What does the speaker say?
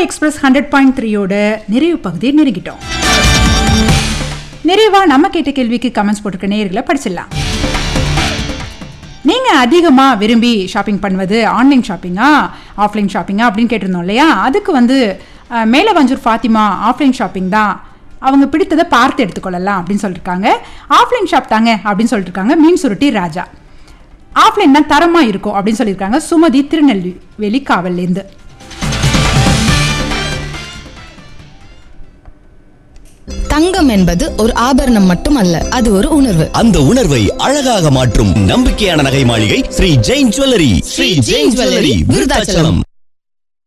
express hundred point த்ரீயோட நிறைவு பகுதியை நெருங்கிட்டோம் நிறைவா நம்ம கேட்ட கேள்விக்கு கமெண்ட்ஸ் போட்டிருக்க நேயர்களை படிச்சிடலாம் நீங்க அதிகமா விரும்பி ஷாப்பிங் பண்ணுவது ஆன்லைன் ஷாப்பிங்கா ஆஃப்லைன் ஷாப்பிங்கா அப்படின்னு கேட்டிருந்தோம் இல்லையா அதுக்கு வந்து அஹ், மேலவஞ்சூர் ஃபாத்திமா ஆஃப்லைன் ஷாப்பிங் தான் அவங்க பிடித்ததை பார்த்து எடுத்துக்கொள்ளலாம் அப்படின்னு சொல்லியிருக்காங்க ஆஃப்லைன் ஷாப் தாங்க அப்படின்னு சொல்லியிருக்காங்க மீன் சுருட்டி ராஜா ஆஃப்லைன் தான் தரமா இருக்கும் அப்படின்னு சொல்லியிருக்காங்க சுமதி திருநெல்வேலி காவல்லேருந்து தங்கம் என்பது ஒரு ஆபரணம் மட்டுமல்ல அது ஒரு உணர்வு அந்த உணர்வை அழகாக மாற்றும் நம்பிக்கையான நகை மாளிகை ஸ்ரீ ஜெயின் ஜுவல்லரி ஸ்ரீ ஜெயின் ஜுவல்லரி விருதாச்சலம்